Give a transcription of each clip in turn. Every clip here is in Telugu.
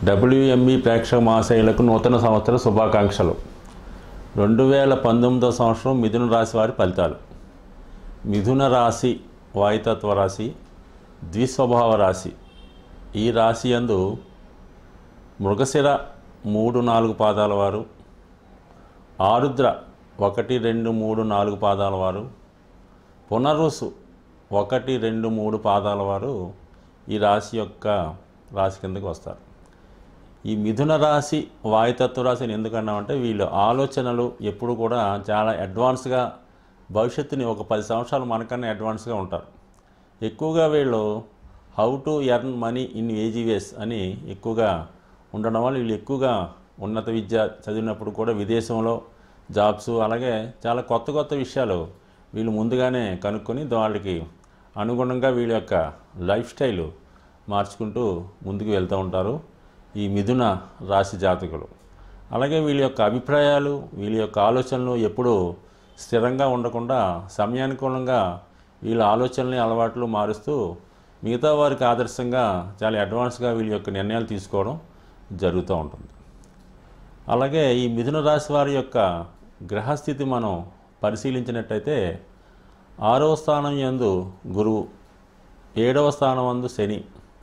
డబ్ల్యూఎంఈ ప్రేక్షక మహాశయులకు నూతన సంవత్సర శుభాకాంక్షలు రెండు వేల పంతొమ్మిదో సంవత్సరం మిథున రాశి వారి ఫలితాలు మిథున రాశి వాయుతత్వ రాశి ద్విస్వభావ రాశి ఈ రాశి యందు మృగశిర మూడు నాలుగు పాదాల వారు ఆరుద్ర ఒకటి రెండు మూడు నాలుగు పాదాల వారు పునరుసు ఒకటి రెండు మూడు పాదాల వారు ఈ రాశి యొక్క రాశి కిందకి వస్తారు ఈ మిథున రాశి వాయుతత్వ రాశిని ఎందుకన్నామంటే వీళ్ళు ఆలోచనలు ఎప్పుడు కూడా చాలా అడ్వాన్స్గా భవిష్యత్తుని ఒక పది సంవత్సరాలు మనకన్నా అడ్వాన్స్గా ఉంటారు ఎక్కువగా వీళ్ళు how to earn money in easy ways అని ఎక్కువగా ఉండడం వల్ల వీళ్ళు ఎక్కువగా ఉన్నత విద్య చదివినప్పుడు కూడా విదేశంలో జాబ్స్ అలాగే చాలా కొత్త కొత్త విషయాలు వీళ్ళు ముందుగానే కనుక్కొని వాళ్ళకి అనుగుణంగా వీళ్ళ యొక్క లైఫ్ స్టైల్ మార్చుకుంటూ ముందుకు వెళ్తూ ఉంటారు ఈ మిథున రాశి జాతకులు అలాగే వీళ్ళ యొక్క అభిప్రాయాలు వీళ్ళ యొక్క ఆలోచనలు ఎప్పుడూ స్థిరంగా ఉండకుండా సమయానుకూలంగా వీళ్ళ ఆలోచనల్ని అలవాట్లు మారుస్తూ మిగతా వారికి ఆదర్శంగా చాలా అడ్వాన్స్గా వీళ్ళ యొక్క నిర్ణయాలు తీసుకోవడం జరుగుతూ ఉంటుంది అలాగే ఈ మిథున రాశి వారి యొక్క గ్రహస్థితి మనం పరిశీలించినట్టయితే ఆరవ స్థానం యందు గురువు ఏడవ స్థానం అందు శని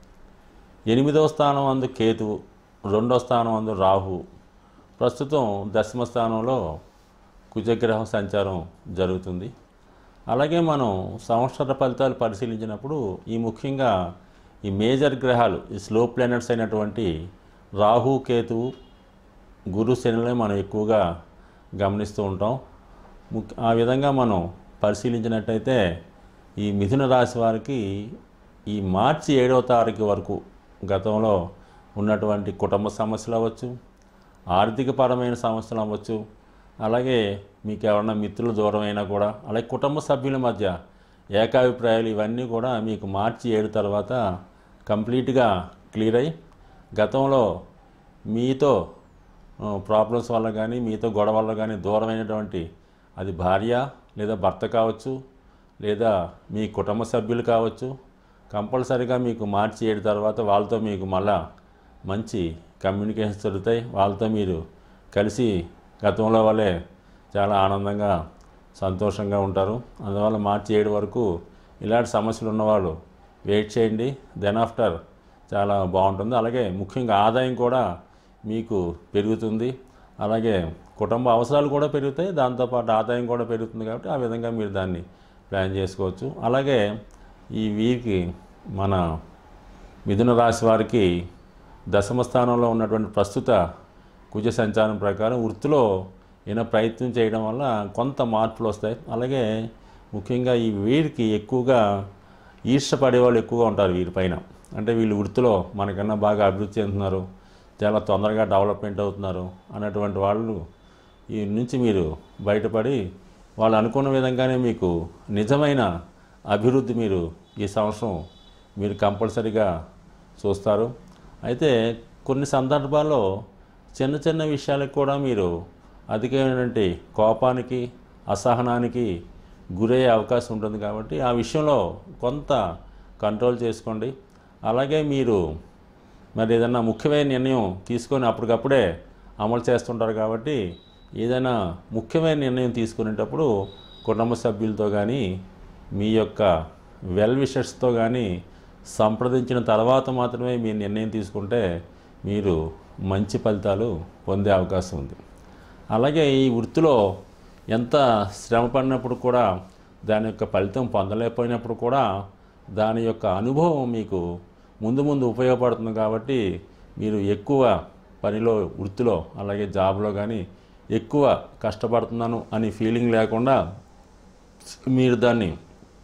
ఎనిమిదవ స్థానం అందు కేతువు రెండవ స్థానం అందు రాహు ప్రస్తుతం దశమ స్థానంలో కుజగ్రహం సంచారం జరుగుతుంది అలాగే మనం సంవత్సర ఫలితాలు పరిశీలించినప్పుడు ఈ ముఖ్యంగా ఈ మేజర్ గ్రహాలు ఈ స్లో ప్లానెట్స్ అయినటువంటి రాహు కేతువు గురు శనిలో మనం ఎక్కువగా గమనిస్తూ ఉంటాం ముఖ్య ఆ విధంగా మనం పరిశీలించినట్టయితే ఈ మిథున రాశి వారికి ఈ మార్చి ఏడవ తారీఖు వరకు గతంలో ఉన్నటువంటి కుటుంబ సమస్యలు అవ్వచ్చు ఆర్థికపరమైన సమస్యలు అవ్వచ్చు అలాగే మీకు ఎవరన్నా మిత్రులు దూరం అయినా కూడా అలాగే కుటుంబ సభ్యుల మధ్య ఏకాభిప్రాయాలు ఇవన్నీ కూడా మీకు మార్చి ఏడు తర్వాత కంప్లీట్గా క్లియర్ అయ్యి గతంలో మీతో ప్రాబ్లమ్స్ వల్ల కానీ మీతో గొడవ వల్ల కానీ దూరమైనటువంటి అది భార్య లేదా భర్త కావచ్చు లేదా మీ కుటుంబ సభ్యులు కావచ్చు కంపల్సరీగా మీకు మార్చి ఏడు తర్వాత వాళ్ళతో మీకు మళ్ళా మంచి కమ్యూనికేషన్స్ జరుగుతాయి వాళ్ళతో మీరు కలిసి గతంలో వల్లే చాలా ఆనందంగా సంతోషంగా ఉంటారు అందువల్ల మార్చి ఏడు వరకు ఇలాంటి సమస్యలు ఉన్నవాళ్ళు వెయిట్ చేయండి దెన్ ఆఫ్టర్ చాలా బాగుంటుంది అలాగే ముఖ్యంగా ఆదాయం కూడా మీకు పెరుగుతుంది అలాగే కుటుంబ అవసరాలు కూడా పెరుగుతాయి దాంతోపాటు ఆదాయం కూడా పెరుగుతుంది కాబట్టి ఆ విధంగా మీరు దాన్ని ప్లాన్ చేసుకోవచ్చు అలాగే ఈ వీరికి మన మిథున రాశి వారికి దశమ స్థానంలో ఉన్నటువంటి ప్రస్తుత కుజ సంచారం ప్రకారం వృత్తిలో ఏమైనా ప్రయత్నం చేయడం వల్ల కొంత మార్పులు వస్తాయి అలాగే ముఖ్యంగా ఈ వీరికి ఎక్కువగా ఈర్ష్య పడేవాళ్ళు ఎక్కువగా ఉంటారు వీరిపైన అంటే వీళ్ళు వృత్తిలో మనకన్నా బాగా అభివృద్ధి చెందుతున్నారు చాలా తొందరగా డెవలప్మెంట్ అవుతున్నారు అన్నటువంటి వాళ్ళు ఈ నుంచి మీరు బయటపడి వాళ్ళు అనుకున్న విధంగానే మీకు నిజమైన అభివృద్ధి మీరు ఈ సంవత్సరం మీరు కంపల్సరీగా చూస్తారు అయితే కొన్ని సందర్భాల్లో చిన్న చిన్న విషయాలకు కూడా మీరు అధికమైనటువంటి కోపానికి అసహనానికి గురయ్యే అవకాశం ఉంటుంది కాబట్టి ఆ విషయంలో కొంత కంట్రోల్ చేసుకోండి అలాగే మీరు మరి ఏదైనా ముఖ్యమైన నిర్ణయం తీసుకొని అప్పటికప్పుడే అమలు చేస్తుంటారు కాబట్టి ఏదైనా ముఖ్యమైన నిర్ణయం తీసుకునేటప్పుడు కుటుంబ సభ్యులతో కానీ మీ యొక్క వెల్ విషర్స్తో కానీ సంప్రదించిన తర్వాత మాత్రమే మీ నిర్ణయం తీసుకుంటే మీరు మంచి ఫలితాలు పొందే అవకాశం ఉంది అలాగే ఈ వృత్తిలో ఎంత శ్రమ పడినప్పుడు కూడా దాని యొక్క ఫలితం పొందలేకపోయినప్పుడు కూడా దాని యొక్క అనుభవం మీకు ముందు ముందు ఉపయోగపడుతుంది కాబట్టి మీరు ఎక్కువ పనిలో వృత్తిలో అలాగే జాబ్లో కానీ ఎక్కువ కష్టపడుతున్నాను అని ఫీలింగ్ లేకుండా మీరు దాన్ని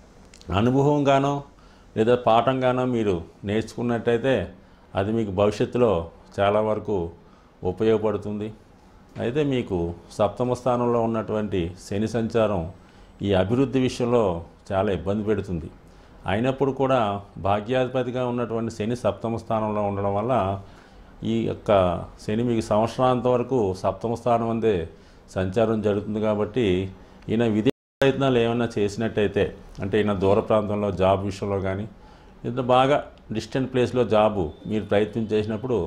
అనుభవంగానో లేదా పాఠంగానో మీరు నేర్చుకున్నట్టయితే అది మీకు భవిష్యత్తులో చాలా వరకు ఉపయోగపడుతుంది అయితే మీకు సప్తమ స్థానంలో ఉన్నటువంటి శని సంచారం ఈ అభివృద్ధి విషయంలో చాలా ఇబ్బంది పెడుతుంది అయినప్పుడు కూడా భాగ్యాధిపతిగా ఉన్నటువంటి శని సప్తమ స్థానంలో ఉండడం వల్ల ఈ యొక్క శని మీకు సంవత్సరాంత వరకు సప్తమ స్థానం అందే సంచారం జరుగుతుంది కాబట్టి ఈయన విదేశ ప్రయత్నాలు ఏమైనా చేసినట్టయితే అంటే ఈయన దూర ప్రాంతంలో జాబ్ విషయంలో కానీ ఇంత బాగా డిస్టెంట్ ప్లేస్లో జాబు మీరు ప్రయత్నం చేసినప్పుడు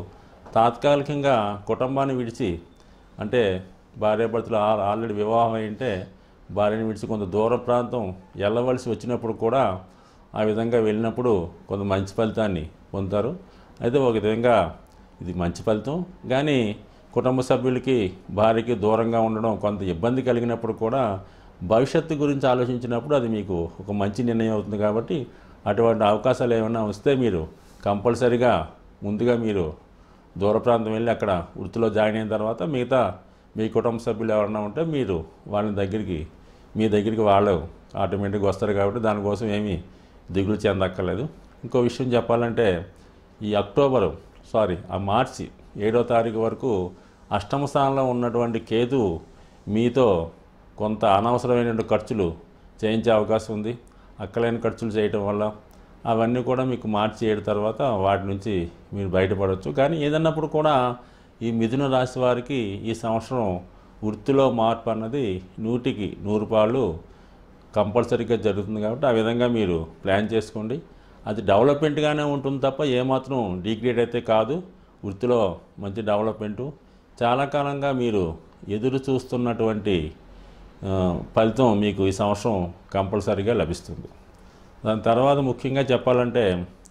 తాత్కాలికంగా కుటుంబాన్ని విడిచి అంటే భార్యాభర్తలు ఆ- ఆల్రెడీ వివాహం అయింటే భార్యను విడిచి కొంత దూర ప్రాంతం వెళ్ళవలసి వచ్చినప్పుడు కూడా ఆ విధంగా వెళ్ళినప్పుడు కొంత మంచి ఫలితాన్ని పొందుతారు అయితే ఒక విధంగా ఇది మంచి ఫలితం కానీ కుటుంబ సభ్యులకి భార్యకి దూరంగా ఉండడం కొంత ఇబ్బంది కలిగినప్పుడు కూడా భవిష్యత్తు గురించి ఆలోచించినప్పుడు అది మీకు ఒక మంచి నిర్ణయం అవుతుంది కాబట్టి అటువంటి అవకాశాలు ఏమైనా వస్తే మీరు కంపల్సరిగా ముందుగా మీరు దూర ప్రాంతం వెళ్ళి అక్కడ వృత్తిలో జాయిన్ అయిన తర్వాత మిగతా మీ కుటుంబ సభ్యులు ఎవరైనా ఉంటే మీరు వాళ్ళ దగ్గరికి మీ దగ్గరికి వాళ్ళు ఆటోమేటిక్గా వస్తారు కాబట్టి దానికోసం ఏమీ దిగులు చెందక్కర్లేదు ఇంకో విషయం చెప్పాలంటే ఈ అక్టోబరు సారీ ఆ మార్చి ఏడో తారీఖు వరకు అష్టమ స్థానంలో ఉన్నటువంటి కేతు మీతో కొంత అనవసరమైన ఖర్చులు చేయించే అవకాశం ఉంది అక్కలేని ఖర్చులు చేయటం వల్ల అవన్నీ కూడా మీకు మార్చి ఏడు తర్వాత వాటి నుంచి మీరు బయటపడవచ్చు కానీ ఏదన్నప్పుడు కూడా ఈ మిథున రాశి వారికి ఈ సంవత్సరం వృత్తిలో మార్పు అన్నది నూటికి నూరు పాళ్ళు కంపల్సరీగా జరుగుతుంది కాబట్టి ఆ విధంగా మీరు ప్లాన్ చేసుకోండి అది డెవలప్మెంట్గానే ఉంటుంది తప్ప ఏమాత్రం డిగ్రేడ్ అయితే కాదు వృత్తిలో మంచి డెవలప్మెంటు చాలా కాలంగా మీరు ఎదురు చూస్తున్నటువంటి ఆ, ఫలితం మీకు ఈ సంవత్సరం కంపల్సరీగా లభిస్తుంది దాని తర్వాత ముఖ్యంగా చెప్పాలంటే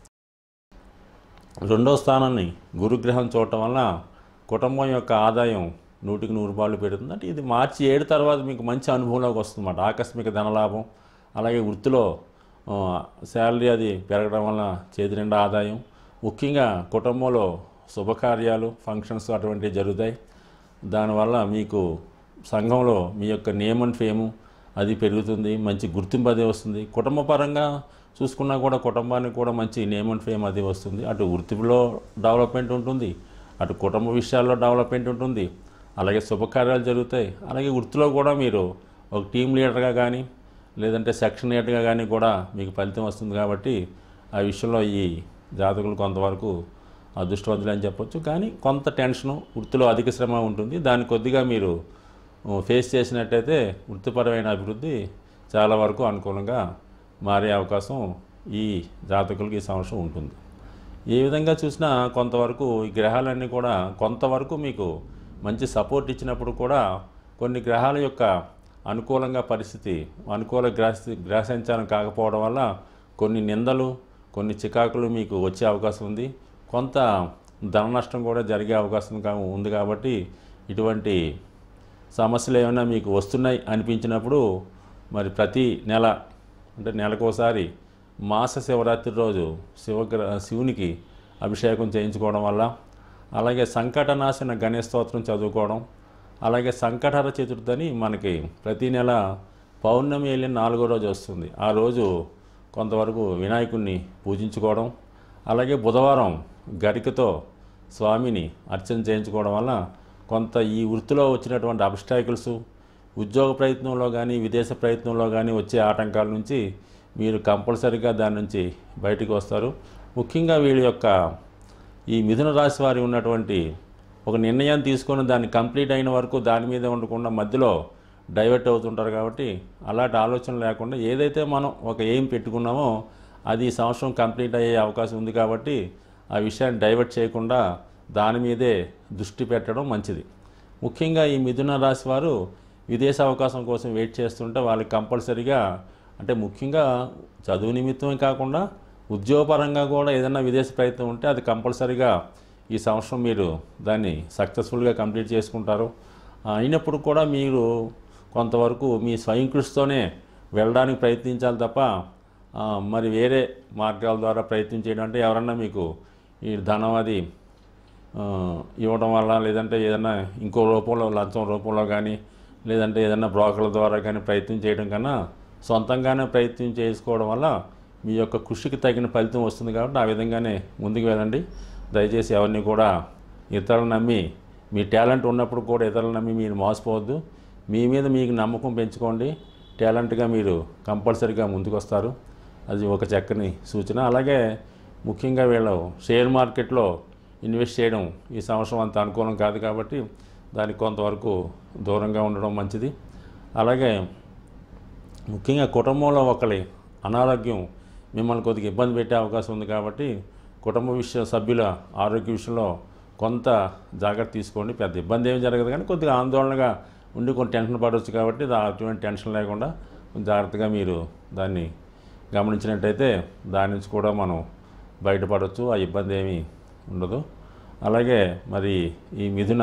రెండో స్థానాన్ని గురుగ్రహం చూడటం వల్ల కుటుంబం యొక్క ఆదాయం నూటికి నూరు రూపాయలు పెరుగుతుంది అంటే ఇది మార్చి ఏడు తర్వాత మీకు మంచి అనుభవంలోకి వస్తుందన్నమాట ఆకస్మిక ధనలాభం అలాగే వృత్తిలో ఆ, శాలరీ అది పెరగడం వల్ల చేతి నిండా ఆదాయం ముఖ్యంగా కుటుంబంలో శుభకార్యాలు ఫంక్షన్స్ అటువంటివి జరుగుతాయి దానివల్ల మీకు సంఘంలో మీ యొక్క నేమ్ అండ్ ఫేము అది పెరుగుతుంది మంచి గుర్తింపు అది వస్తుంది కుటుంబ పరంగా చూసుకున్నా కూడా కుటుంబానికి కూడా మంచి నేమ్ అండ్ ఫేమ్ అది వస్తుంది అటు వృత్తిలో డెవలప్మెంట్ ఉంటుంది అటు కుటుంబ విషయాల్లో డెవలప్మెంట్ ఉంటుంది అలాగే శుభకార్యాలు జరుగుతాయి అలాగే వృత్తిలో కూడా మీరు ఒక టీం లీడర్గా కానీ లేదంటే సెక్షన్ లీడర్గా కానీ కూడా మీకు ఫలితం వస్తుంది కాబట్టి ఆ విషయంలో ఈ జాతకులు కొంతవరకు అదృష్టవంతులు అని చెప్పొచ్చు కానీ కొంత టెన్షను వృత్తిలో అధిక శ్రమ ఉంటుంది దాన్ని కొద్దిగా మీరు ఉ, ఫేస్ చేసినట్టయితే వృత్తిపరమైన అభివృద్ధి చాలా వరకు అనుకూలంగా మారే అవకాశం ఈ జాతకులకి ఈ సంవత్సరం ఉంటుంది ఏ విధంగా చూసినా కొంతవరకు ఈ గ్రహాలన్నీ కూడా కొంతవరకు మీకు మంచి సపోర్ట్ ఇచ్చినప్పుడు కూడా కొన్ని గ్రహాల యొక్క అనుకూలంగా పరిస్థితి అనుకూల గ్రహ గ్రహ సంచారం కాకపోవడం వల్ల కొన్ని నిందలు కొన్ని చికాకులు మీకు వచ్చే అవకాశం ఉంది కొంత ధన నష్టం కూడా జరిగే అవకాశం కా- ఉంది కాబట్టి ఇటువంటి సమస్యలు ఏమైనా మీకు వస్తున్నాయి అనిపించినప్పుడు మరి ప్రతి నెల అంటే నెలకోసారి మాస శివరాత్రి రోజు శివగ్ర శివునికి అభిషేకం చేయించుకోవడం వల్ల అలాగే సంకటనాశన గణేష్ స్తోత్రం చదువుకోవడం అలాగే సంకటహర చతుర్థి అని మనకి ప్రతి నెల పౌర్ణమి వెళ్ళిన నాలుగో రోజు వస్తుంది ఆ రోజు కొంతవరకు వినాయకుడిని పూజించుకోవడం అలాగే బుధవారం గరికతో స్వామిని అర్చన చేయించుకోవడం వల్ల కొంత ఈ వృత్తిలో వచ్చినటువంటి అబ్స్టాకిల్స్ ఉద్యోగ ప్రయత్నంలో కానీ విదేశ ప్రయత్నంలో కానీ వచ్చే ఆటంకాల నుంచి మీరు కంపల్సరీగా దాని నుంచి బయటికి వస్తారు ముఖ్యంగా వీళ్ళ యొక్క ఈ మిథున రాశి వారి ఉన్నటువంటి ఒక నిర్ణయం తీసుకొని దాన్ని కంప్లీట్ అయిన వరకు దాని మీద ఉండకుండా మధ్యలో డైవర్ట్ అవుతుంటారు కాబట్టి అలాంటి ఆలోచన లేకుండా ఏదైతే మనం ఒక ఎయిమ్ పెట్టుకున్నామో అది ఈ సంవత్సరం కంప్లీట్ అయ్యే అవకాశం ఉంది కాబట్టి ఆ విషయాన్ని డైవర్ట్ చేయకుండా దాని మీదే దృష్టి పెట్టడం మంచిది ముఖ్యంగా ఈ మిథున రాశి వారు విదేశ అవకాశం కోసం వెయిట్ చేస్తుంటే వాళ్ళకి కంపల్సరీగా అంటే ముఖ్యంగా చదువు నిమిత్తమే కాకుండా ఉద్యోగపరంగా కూడా ఏదైనా విదేశ ప్రయత్నం ఉంటే అది కంపల్సరీగా ఈ సంవత్సరం మీరు దాన్ని సక్సెస్ఫుల్గా కంప్లీట్ చేసుకుంటారు ఆ, అయినప్పుడు కూడా మీరు కొంతవరకు మీ స్వయం కృషితోనే వెళ్ళడానికి ప్రయత్నించాలి తప్ప ఆ, మరి వేరే మార్గాల ద్వారా ప్రయత్నం చేయడం అంటే ఎవరన్నా మీకు ఈ ధనం అది ఆ, ఇవ్వడం వల్ల లేదంటే ఏదైనా ఇంకో రూపంలో లంచం రూపంలో కానీ లేదంటే ఏదైనా బ్రోకర్ల ద్వారా కానీ ప్రయత్నం చేయడం కన్నా సొంతంగానే ప్రయత్నం చేసుకోవడం వల్ల మీ యొక్క కృషికి తగిన ఫలితం వస్తుంది కాబట్టి ఆ విధంగానే ముందుకు వెళ్ళండి దయచేసి ఎవరిని కూడా ఇతరులను నమ్మి మీ టాలెంట్ ఉన్నప్పుడు కూడా ఇతరులను నమ్మి మీరు మోసపోవద్దు మీ మీద మీకు నమ్మకం పెంచుకోండి టాలెంట్గా మీరు కంపల్సరీగా ముందుకు వస్తారు అది ఒక చక్కని సూచన అలాగే ముఖ్యంగా వీళ్ళు షేర్ మార్కెట్లో ఇన్వెస్ట్ చేయడం ఈ సంవత్సరం అంత అనుకూలం కాదు కాబట్టి దానికి కొంతవరకు దూరంగా ఉండడం మంచిది అలాగే ముఖ్యంగా కుటుంబంలో ఒకరి అనారోగ్యం మిమ్మల్ని కొద్దిగా ఇబ్బంది పెట్టే అవకాశం ఉంది కాబట్టి కుటుంబ విషయ సభ్యుల ఆరోగ్య విషయంలో కొంత జాగ్రత్త తీసుకోండి పెద్ద ఇబ్బంది ఏమి జరగదు కానీ కొద్దిగా ఆందోళనగా ఉండి కొన్ని టెన్షన్ పడవచ్చు కాబట్టి దా- అటువంటి టెన్షన్ లేకుండా కొంచెం జాగ్రత్తగా మీరు దాన్ని గమనించినట్టయితే దాని నుంచి కూడా మనం బయటపడవచ్చు ఆ ఇబ్బంది ఏమీ ఉండదు అలాగే మరి ఈ మిథున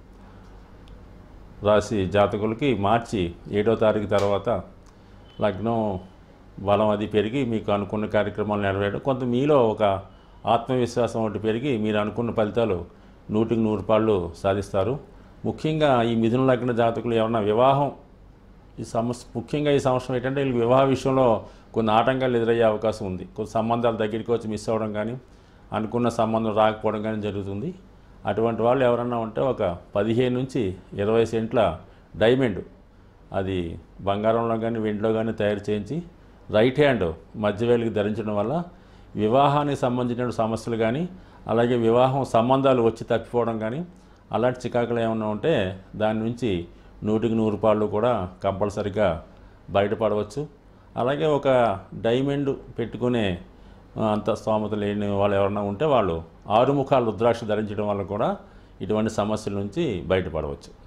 రాశి జాతకులకి మార్చి ఏడో తారీఖు తర్వాత లగ్నం బలం అది పెరిగి మీకు అనుకున్న కార్యక్రమాలు నెరవేరడం కొంత మీలో ఒక ఆత్మవిశ్వాసం ఒకటి పెరిగి మీరు అనుకున్న ఫలితాలు నూటికి నూరు పాళ్ళు సాధిస్తారు ముఖ్యంగా ఈ మిథున లగ్న జాతకులు ఏమన్నా వివాహం ఈ సమస్య ముఖ్యంగా ఈ సంవత్సరం ఏంటంటే వీళ్ళకి వివాహ విషయంలో కొన్ని ఆటంకాలు ఎదురయ్యే అవకాశం ఉంది కొన్ని సంబంధాలు దగ్గరికి వచ్చి మిస్ అవ్వడం కానీ అనుకున్న సంబంధం రాకపోవడం కానీ జరుగుతుంది అటువంటి వాళ్ళు ఎవరన్నా ఉంటే ఒక పదిహేను నుంచి ఇరవై సెంట్ల డైమండ్ అది బంగారంలో కానీ వెండిలో కానీ తయారు చేయించి రైట్ హ్యాండ్ మధ్యవేలికి ధరించడం వల్ల వివాహానికి సంబంధించిన సమస్యలు కానీ అలాగే వివాహం సంబంధాలు వచ్చి తప్పిపోవడం కానీ అలాంటి చికాకులు ఏమైనా ఉంటే దాని నుంచి నూటికి నూరు పాళ్ళు కూడా కంపల్సరిగా బయటపడవచ్చు అలాగే ఒక డైమండ్ పెట్టుకునే ఆ, అంత స్తోమత లేని వాళ్ళు ఎవరైనా ఉంటే వాళ్ళు ఆరుముఖాలు రుద్రాక్ష ధరించడం వల్ల కూడా ఇటువంటి సమస్యల నుంచి బయటపడవచ్చు